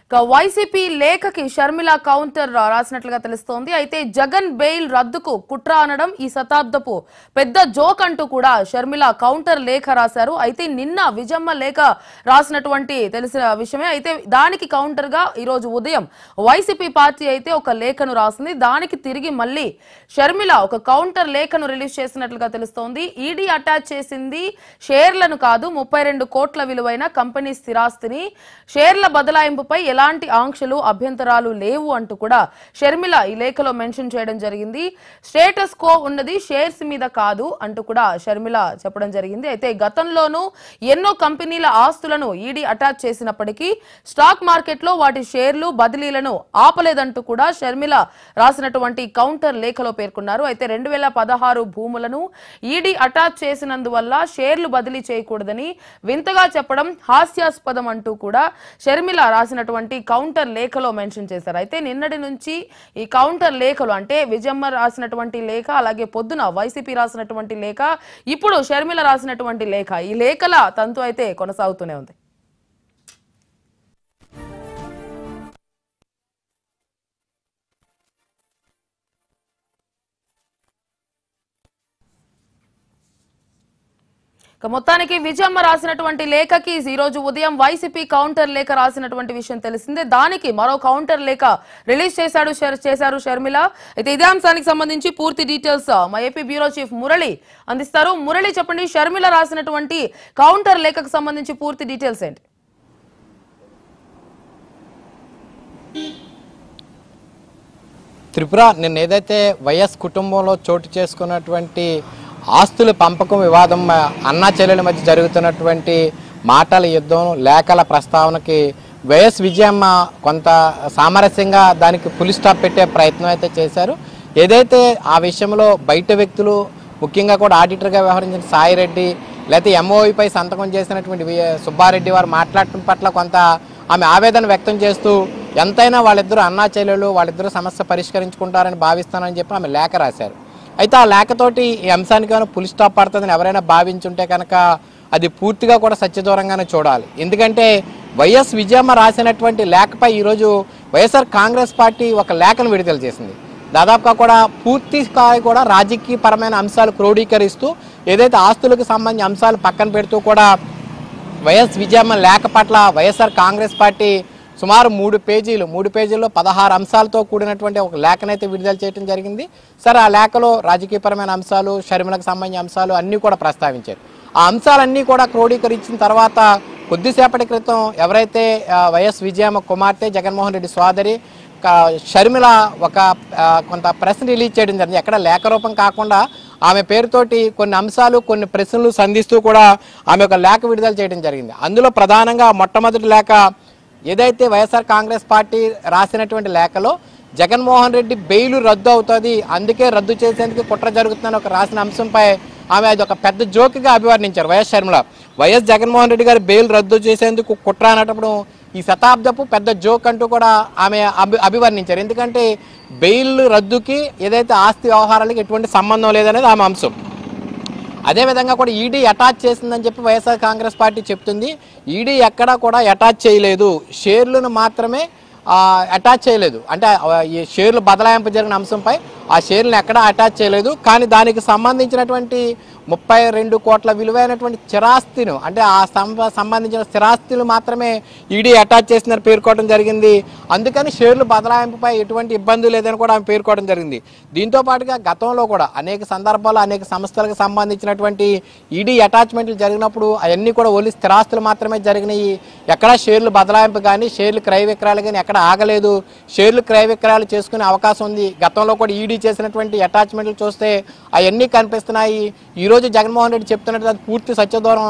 ఇక వైసీపీ లేఖకి షర్మిల కౌంటర్ రాసినట్లుగా తెలుస్తోంది అయితే జగన్ బెయిల్ రద్దుకు కుట్ర అనడం ఈ శతాబ్దపు పెద్ద జోక్ అంటూ కూడా షర్మిల కౌంటర్ లేఖ రాశారు అయితే నిన్న విజమ్మ లేఖ రాసినటువంటి తెలిసిన విషయమే అయితే దానికి కౌంటర్ గా ఈ రోజు ఉదయం వైసీపీ పార్టీ అయితే ఒక లేఖను రాసింది దానికి తిరిగి మళ్ళీ షర్మిల ఒక కౌంటర్ లేఖను రిలీజ్ చేసినట్లుగా తెలుస్తోంది ఈడీ అటాచ్ చేసింది షేర్లను కాదు ముప్పై రెండు కోట్ల విలువైన కంపెనీ స్థిరాస్తిని షేర్ల బదలాయింపుపై ఎలాంటి ఆంక్షలు అభ్యంతరాలు లేవు అంటూ కూడా షర్మిల ఈ లేఖలో మెన్షన్ చేయడం జరిగింది స్టేటస్ కో ఉన్నది షేర్స్ మీద కాదు అంటూ కూడా షర్మిల చెప్పడం జరిగింది అయితే గతంలోనూ ఎన్నో కంపెనీల ఆస్తులను ఈడీ అటాచ్ చేసినప్పటికీ స్టాక్ మార్కెట్లో వాటి షేర్లు బదిలీలను ఆపలేదంటూ కూడా షర్మిల రాసినటువంటి కౌంటర్ లేఖలో పేర్కొన్నారు అయితే రెండు వేల పదహారు భూములను ఈడీ అటాచ్ చేసినందువల్ల షేర్లు బదిలీ చేయకూడదని వింతగా చెప్పడం హాస్యాస్పదం అంటూ కూడా షర్మిల రాసినటువంటి కౌంటర్ లేఖలో మెన్షన్ చేశారు అయితే నిన్నటి నుంచి ఈ కౌంటర్ లేఖలు అంటే విజయమ్మ రాసినటువంటి లేఖ అలాగే పొద్దున వైసీపీ రాసినటువంటి లేఖ ఇప్పుడు షర్మిల రాసినటువంటి లేఖ ఈ లేఖల తంతు అయితే కొనసాగుతూనే ఉంది ఇక మొత్తానికి విజయమ్మ రాసినటువంటి లేఖకి ఈ రోజు ఉదయం వైసీపీ కౌంటర్ లేఖ రాసినటువంటి విషయం తెలిసిందే దానికి మరో కౌంటర్ లేఖ రిలీజ్ చేశాడు షర్- చేశారు షర్మిల అయితే ఇదే అంశానికి సంబంధించి పూర్తి డీటెయిల్స్ మా ఏపీ బ్యూరో చీఫ్ మురళి అందిస్తారు మురళి చెప్పండి షర్మిల రాసినటువంటి కౌంటర్ లేఖకు సంబంధించి పూర్తి డీటెయిల్స్ ఏంటి త్రిపుర నిన్న ఏదైతే వైఎస్ కుటుంబంలో చోటు చేసుకున్నటువంటి ఆస్తుల పంపకం వివాదం ఆ, అన్నా చెల్లెల మధ్య జరుగుతున్నటువంటి మాటల యుద్ధం లేఖల ప్రస్తావనకి వైఎస్ విజయమ్మ కొంత సామరస్యంగా దానికి పులి స్టాప్ పెట్టే ప్రయత్నం అయితే చేశారు ఏదైతే ఆ విషయంలో బయట వ్యక్తులు ముఖ్యంగా కూడా ఆడిటర్గా వ్యవహరించిన సాయిరెడ్డి లేకపోతే ఎంఓఈపై సంతకం చేసినటువంటి వి- సుబ్బారెడ్డి వారు మాట్లాడటం పట్ల కొంత ఆమె ఆవేదన వ్యక్తం చేస్తూ ఎంతైనా వాళ్ళిద్దరూ అన్నా చెల్లెలు వాళ్ళిద్దరూ సమస్య పరిష్కరించుకుంటారని భావిస్తానని చెప్పి ఆమె లేఖ రాశారు అయితే ఆ లేఖతోటి ఈ అంశానికి ఏమైనా పులి స్టాప్ పడుతుందని ఎవరైనా భావించుంటే కనుక అది పూర్తిగా కూడా సత్యదూరంగానే చూడాలి ఎందుకంటే వైఎస్ విజయమ్మ రాసినటువంటి లేఖపై ఈరోజు వైఎస్ఆర్ కాంగ్రెస్ పార్టీ ఒక లేఖను విడుదల చేసింది దాదాపుగా కూడా పూర్తి స్థాయి కూడా రాజకీయ పరమైన అంశాలు క్రోడీకరిస్తూ ఏదైతే ఆస్తులకు సంబంధించిన అంశాలు పక్కన పెడుతూ కూడా వైఎస్ విజయమ్మ లేఖ పట్ల వైఎస్ఆర్ కాంగ్రెస్ పార్టీ సుమారు మూడు పేజీలు మూడు పేజీల్లో పదహారు అంశాలతో కూడినటువంటి ఒక లేఖనైతే విడుదల చేయడం జరిగింది సరే ఆ లేఖలో రాజకీయపరమైన అంశాలు షర్మిలకు సంబంధించిన అంశాలు అన్నీ కూడా ప్రస్తావించారు ఆ అంశాలన్నీ కూడా క్రోడీకరించిన తర్వాత కొద్దిసేపటి క్రితం ఎవరైతే ఆ, వైఎస్ విజయమ్మ కుమార్తె జగన్మోహన్ రెడ్డి సోదరి క- షర్మిల ఒక ఆ, కొంత ప్రెస్ రిలీజ్ చేయడం జరిగింది ఎక్కడ లేఖ రూపం కాకుండా ఆమె పేరుతోటి కొన్ని అంశాలు కొన్ని ప్రశ్నలు సంధిస్తూ కూడా ఆమె ఒక లేఖ విడుదల చేయడం జరిగింది అందులో ప్రధానంగా మొట్టమొదటి లేఖ ఏదైతే వైఎస్ఆర్ కాంగ్రెస్ పార్టీ రాసినటువంటి లేఖలో జగన్మోహన్ రెడ్డి బెయిల్ రద్దు అవుతుంది అందుకే రద్దు చేసేందుకు కుట్ర జరుగుతుందని ఒక రాసిన అంశంపై ఆమె అది ఒక పెద్ద జోక్గా అభివర్ణించారు వైఎస్ షర్మిల వైఎస్ జగన్మోహన్ రెడ్డి గారి బెయిల్ రద్దు చేసేందుకు కుట్ర అనేటప్పుడు ఈ శతాబ్దపు పెద్ద జోక్ అంటూ కూడా ఆమె అభి అభివర్ణించారు ఎందుకంటే బెయిల్ రద్దుకి ఏదైతే ఆస్తి వ్యవహారాలకి ఎటువంటి సంబంధం లేదనేది ఆమె అంశం అదేవిధంగా కూడా ఈడీ అటాచ్ చేసిందని చెప్పి వైఎస్ఆర్ కాంగ్రెస్ పార్టీ చెప్తుంది ఈడీ ఎక్కడా కూడా అటాచ్ చేయలేదు షేర్లను మాత్రమే ఆ, అటాచ్ చేయలేదు అంటే ఆ, ఈ షేర్లు బదలాయింపు జరిగిన అంశంపై ఆ షేర్లను ఎక్కడా అటాచ్ చేయలేదు కానీ దానికి సంబంధించినటువంటి ముప్పై రెండు కోట్ల విలువైనటువంటి స్థిరాస్తిను అంటే ఆ సంబ- సంబంధించిన స్థిరాస్తులు మాత్రమే ఈడీ అటాచ్ చేసిన పేర్కోవడం జరిగింది అందుకని షేర్లు బదలాయింపుపై ఎటువంటి ఇబ్బంది లేదని కూడా ఆమె పేర్కోవడం జరిగింది దీంతో పాటుగా గతంలో కూడా అనేక సందర్భాల్లో అనేక సంస్థలకు సంబంధించినటువంటి ఈడీ అటాచ్మెంట్లు జరిగినప్పుడు అవన్నీ కూడా ఓన్లీ స్థిరాస్తులు మాత్రమే జరిగినాయి ఎక్కడా షేర్లు బదలాయింపు కానీ షేర్లు క్రయ విక్రయాలు కానీ ఎక్కడ ఆగలేదు షేర్లు క్రయ విక్రయాలు చేసుకునే అవకాశం ఉంది గతంలో కూడా ఈడీ చేసినటువంటి అటాచ్మెంట్లు చూస్తే అవన్నీ కనిపిస్తున్నాయి ఈరోజు జగన్మోహన్ రెడ్డి చెప్తున్నట్టు అది పూర్తి సత్యదూరం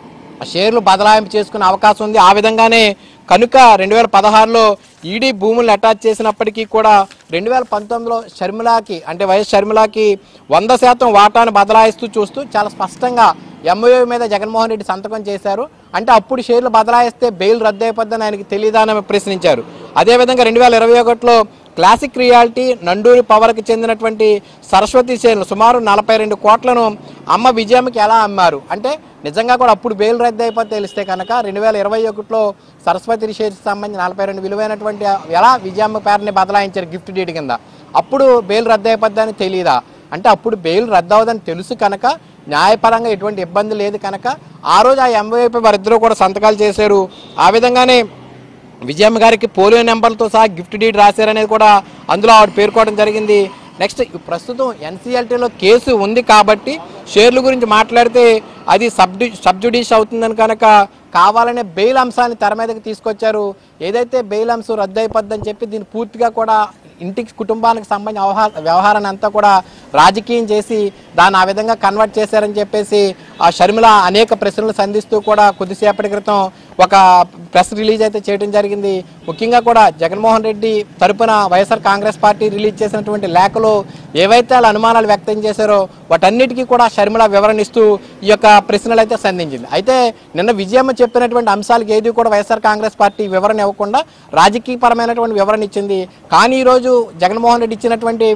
షేర్లు బదలాయింపు చేసుకునే అవకాశం ఉంది ఆ విధంగానే కనుక రెండు వేల పదహారులో ఈడీ భూములను అటాచ్ చేసినప్పటికీ కూడా రెండు వేల పంతొమ్మిదిలో షర్మిలాకి అంటే వైఎస్ షర్మిలాకి వంద శాతం వాటాను బదలాయిస్తూ చూస్తూ చాలా స్పష్టంగా ఎంఓఏ మీద జగన్మోహన్ రెడ్డి సంతకం చేశారు అంటే అప్పుడు షేర్లు బదలాయిస్తే బెయిల్ రద్దు అయిపోద్దని ఆయనకి తెలియదా అని ఆమె ప్రశ్నించారు అదేవిధంగా రెండు వేల ఇరవై ఒకటిలో క్లాసిక్ రియాలిటీ నండూరి పవర్కి చెందినటువంటి సరస్వతి సేనలు సుమారు నలభై రెండు కోట్లను అమ్మ విజయమ్మకి ఎలా అమ్మారు అంటే నిజంగా కూడా అప్పుడు బెయిల్ రద్దు అయిపోతే తెలిస్తే కనుక రెండు వేల ఇరవై ఒకటిలో సరస్వతి షేర్స్ సంబంధించి నలభై రెండు విలువైనటువంటి ఎలా విజయమ్మ పేరుని బదలాయించారు గిఫ్ట్ డీడ్ కింద అప్పుడు బెయిల్ రద్దు అయిపోద్దని తెలియదా అంటే అప్పుడు బెయిల్ రద్దు అవ్వదని తెలుసు కనుక న్యాయపరంగా ఎటువంటి ఇబ్బంది లేదు కనుక ఆ రోజు ఆ ఎంవైపీ వారిద్దరూ కూడా సంతకాలు చేశారు ఆ విధంగానే విజయమ్మ గారికి పోలియో నెంబర్లతో సహా గిఫ్ట్ డీడ్ రాశారనేది కూడా అందులో ఆవిడ పేర్కోవడం జరిగింది నెక్స్ట్ ఈ ప్రస్తుతం ఎన్సీఎల్టీలో కేసు ఉంది కాబట్టి షేర్ల గురించి మాట్లాడితే అది సబ్డి సబ్జుడిష్ అవుతుందని కనుక కావాలనే బెయిల్ అంశాన్ని తెర మీదకి తీసుకొచ్చారు ఏదైతే బెయిల్ అంశం రద్దు అయిపోద్దని చెప్పి దీన్ని పూర్తిగా కూడా ఇంటికి కుటుంబానికి సంబంధించిన వ్యవహార వ్యవహారాన్ని అంతా కూడా రాజకీయం చేసి దాన్ని ఆ విధంగా కన్వర్ట్ చేశారని చెప్పేసి ఆ షర్మిల అనేక ప్రశ్నలు సంధిస్తూ కూడా కొద్దిసేపటి క్రితం ఒక ప్రెస్ రిలీజ్ అయితే చేయడం జరిగింది ముఖ్యంగా కూడా జగన్మోహన్ రెడ్డి తరపున వైఎస్ఆర్ కాంగ్రెస్ పార్టీ రిలీజ్ చేసినటువంటి లేఖలో ఏవైతే వాళ్ళ అనుమానాలు వ్యక్తం చేశారో వాటన్నిటికీ కూడా షర్మిల వివరణ ఇస్తూ ఈ యొక్క ప్రశ్నలు అయితే సంధించింది అయితే నిన్న విజయమ్మ చెప్పినటువంటి అంశాలకు ఏది కూడా వైఎస్ఆర్ కాంగ్రెస్ పార్టీ వివరణ ఇవ్వకుండా రాజకీయపరమైనటువంటి వివరణ ఇచ్చింది కానీ ఈరోజు జగన్మోహన్ రెడ్డి ఇచ్చినటువంటి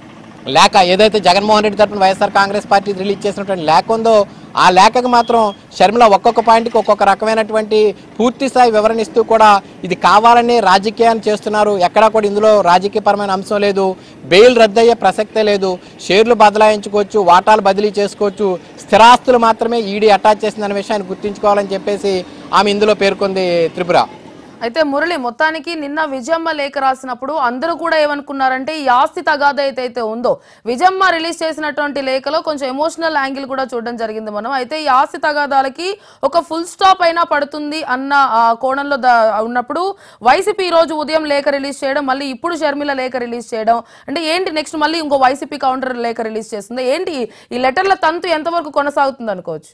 లేఖ ఏదైతే జగన్మోహన్ రెడ్డి తరపున వైఎస్ఆర్ కాంగ్రెస్ పార్టీ రిలీజ్ చేసినటువంటి లేఖ ఉందో ఆ లేఖకు మాత్రం షర్మిల ఒక్కొక్క పాయింట్కి ఒక్కొక్క రకమైనటువంటి పూర్తి స్థాయి వివరణ ఇస్తూ కూడా ఇది కావాలని రాజకీయాన్ని చేస్తున్నారు ఎక్కడా కూడా ఇందులో రాజకీయపరమైన అంశం లేదు బెయిల్ రద్దయ్యే ప్రసక్తే లేదు షేర్లు బదలాయించుకోవచ్చు వాటాలు బదిలీ చేసుకోవచ్చు స్థిరాస్తులు మాత్రమే ఈడీ అటాచ్ చేసిందనే విషయాన్ని గుర్తుంచుకోవాలని చెప్పేసి ఆమె ఇందులో పేర్కొంది త్రిపుర అయితే మురళి మొత్తానికి నిన్న విజయమ్మ లేఖ రాసినప్పుడు అందరూ కూడా ఏమనుకున్నారంటే ఈ ఆస్తి తగాదా ఏదైతే ఉందో విజయమ్మ రిలీజ్ చేసినటువంటి లేఖలో కొంచెం ఎమోషనల్ యాంగిల్ కూడా చూడడం జరిగింది మనం అయితే ఈ ఆస్తి తగాదాలకి ఒక ఫుల్ స్టాప్ అయినా పడుతుంది అన్న ఆ, కోణంలో ద- ఉన్నప్పుడు వైసీపీ ఈ రోజు ఉదయం లేఖ రిలీజ్ చేయడం మళ్ళీ ఇప్పుడు షర్మిల లేఖ రిలీజ్ చేయడం అంటే ఏంటి నెక్స్ట్ మళ్ళీ ఇంకో వైసీపీ కౌంటర్ లేఖ రిలీజ్ చేస్తుంది ఏంటి ఈ లెటర్ల తంతు ఎంతవరకు కొనసాగుతుంది అనుకోవచ్చు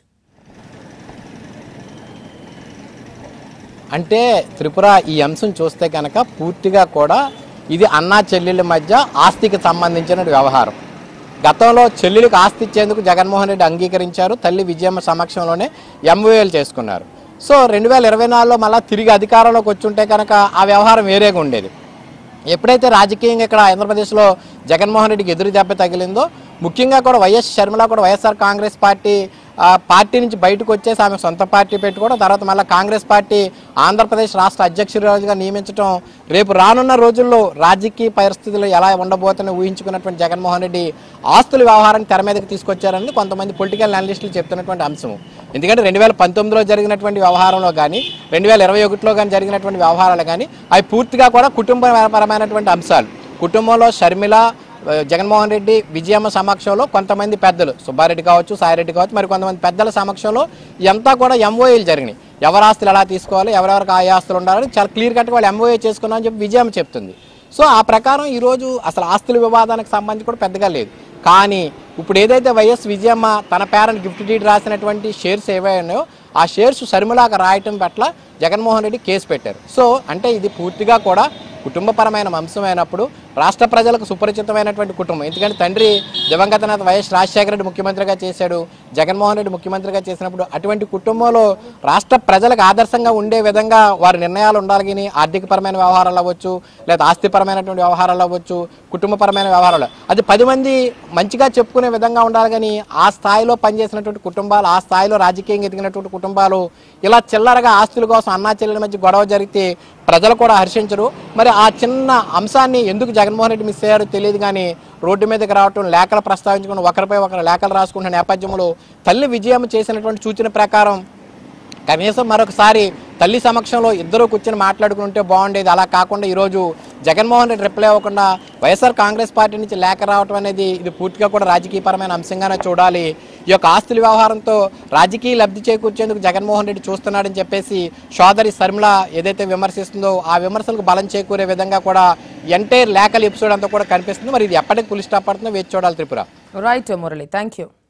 అంటే త్రిపుర ఈ అంశం చూస్తే కనుక పూర్తిగా కూడా ఇది అన్నా చెల్లెళ్ళ మధ్య ఆస్తికి సంబంధించిన వ్యవహారం గతంలో చెల్లెలకు ఆస్తి ఇచ్చేందుకు జగన్మోహన్ రెడ్డి అంగీకరించారు తల్లి విజయమ్మ సమక్షంలోనే ఎంఓఏలు చేసుకున్నారు సో రెండు వేల ఇరవై నాలుగులో మళ్ళీ తిరిగి అధికారంలోకి వచ్చుంటే కనుక ఆ వ్యవహారం వేరేగా ఉండేది ఎప్పుడైతే రాజకీయంగా ఇక్కడ ఆంధ్రప్రదేశ్లో జగన్మోహన్ రెడ్డికి ఎదురు దెబ్బ తగిలిందో ముఖ్యంగా కూడా వైఎస్ షర్మిల కూడా వైఎస్ఆర్ కాంగ్రెస్ పార్టీ ఆ, పార్టీ నుంచి బయటకు వచ్చేసి ఆమె సొంత పార్టీ పెట్టుకోవడం తర్వాత మళ్ళీ కాంగ్రెస్ పార్టీ ఆంధ్రప్రదేశ్ రాష్ట్ర అధ్యక్షురాలుగా నియమించడం రేపు రానున్న రోజుల్లో రాజకీయ పరిస్థితులు ఎలా ఉండబోతున్న ఊహించుకున్నటువంటి జగన్మోహన్ రెడ్డి ఆస్తుల వ్యవహారాన్ని తెర మీదకి తీసుకొచ్చారని కొంతమంది పొలిటికల్ అనలిస్టులు చెప్తున్నటువంటి అంశం ఎందుకంటే రెండు వేల పంతొమ్మిదిలో జరిగినటువంటి వ్యవహారంలో కానీ రెండు వేల ఇరవై ఒకటిలో కానీ జరిగినటువంటి వ్యవహారాలు కానీ అవి పూర్తిగా కూడా కుటుంబపరమైనటువంటి అంశాలు కుటుంబంలో షర్మిల ఆ, జగన్మోహన్ రెడ్డి విజయమ్మ సమక్షంలో కొంతమంది పెద్దలు సుబ్బారెడ్డి కావచ్చు సాయిరెడ్డి కావచ్చు మరి కొంతమంది పెద్దల సమక్షంలో ఇదంతా కూడా ఎంఓఏలు జరిగినాయి ఎవరి ఆస్తులు ఎలా తీసుకోవాలి ఎవరెవరికి ఆ ఆస్తులు ఉండాలని చాలా క్లియర్ కట్గా వాళ్ళు ఎంఓఏ చేసుకున్నామని చెప్పి విజయమ్మ చెప్తుంది సో ఆ ప్రకారం ఈరోజు అసలు ఆస్తుల వివాదానికి సంబంధించి కూడా పెద్దగా లేదు కానీ ఇప్పుడు ఏదైతే వైఎస్ విజయమ్మ తన పేరెంట్ గిఫ్ట్ డీడ్ రాసినటువంటి షేర్స్ ఏవై ఉన్నాయో ఆ షేర్స్ షర్మిలాగా రాయటం పట్ల జగన్మోహన్ రెడ్డి కేసు పెట్టారు సో అంటే ఇది పూర్తిగా కూడా కుటుంబపరమైన అంశమైనప్పుడు రాష్ట్ర ప్రజలకు సుపరిచితమైనటువంటి కుటుంబం ఎందుకంటే తండ్రి దివంగత నేత వైఎస్ రాజశేఖర రెడ్డి ముఖ్యమంత్రిగా చేశాడు జగన్మోహన్ రెడ్డి ముఖ్యమంత్రిగా చేసినప్పుడు అటువంటి కుటుంబంలో రాష్ట్ర ప్రజలకు ఆదర్శంగా ఉండే విధంగా వారి నిర్ణయాలు ఉండాలి కానీ ఆర్థికపరమైన వ్యవహారాలు అవ్వచ్చు లేదా ఆస్తిపరమైనటువంటి వ్యవహారాలు అవ్వచ్చు కుటుంబపరమైన వ్యవహారాలు అది పది మంది మంచిగా చెప్పుకునే విధంగా ఉండాలి కానీ ఆ స్థాయిలో పనిచేసినటువంటి కుటుంబాలు ఆ స్థాయిలో రాజకీయంగా ఎదిగినటువంటి కుటుంబాలు ఇలా చిల్లరగా ఆస్తుల కోసం అన్నా చెల్లెల మధ్య గొడవ జరిగితే ప్రజలు కూడా హర్షించరు మరి ఆ చిన్న అంశాన్ని ఎందుకు జగన్మోహన్ రెడ్డి మిస్ అయ్యారో తెలియదు కానీ రోడ్డు మీదకి రావటం లేఖలు ప్రస్తావించుకుని ఒకరిపై ఒకరు లేఖలు రాసుకుంటున్న నేపథ్యంలో తల్లి విజయం చేసినటువంటి సూచన ప్రకారం కనీసం మరొకసారి తల్లి సమక్షంలో ఇద్దరు కూర్చొని మాట్లాడుకుంటే బాగుండేది అలా కాకుండా ఈరోజు జగన్మోహన్ రెడ్డి రిప్లై అవ్వకుండా వైఎస్ఆర్ కాంగ్రెస్ పార్టీ నుంచి లేఖ రావటం అనేది ఇది పూర్తిగా కూడా రాజకీయపరమైన అంశంగానే చూడాలి ఈ యొక్క ఆస్తుల వ్యవహారంతో రాజకీయ లబ్ధి చేకూర్చేందుకు జగన్మోహన్ రెడ్డి చూస్తున్నాడని చెప్పేసి సోదరి శర్మిల ఏదైతే విమర్శిస్తుందో ఆ విమర్శలకు బలం చేకూరే విధంగా కూడా ఎంటైర్ లేఖల ఎపిసోడ్ అంతా కూడా కనిపిస్తుంది మరి ఇది ఎప్పటికి పులి స్టాప్ పడుతుందో వేచి చూడాలి Tripura right Murali thank you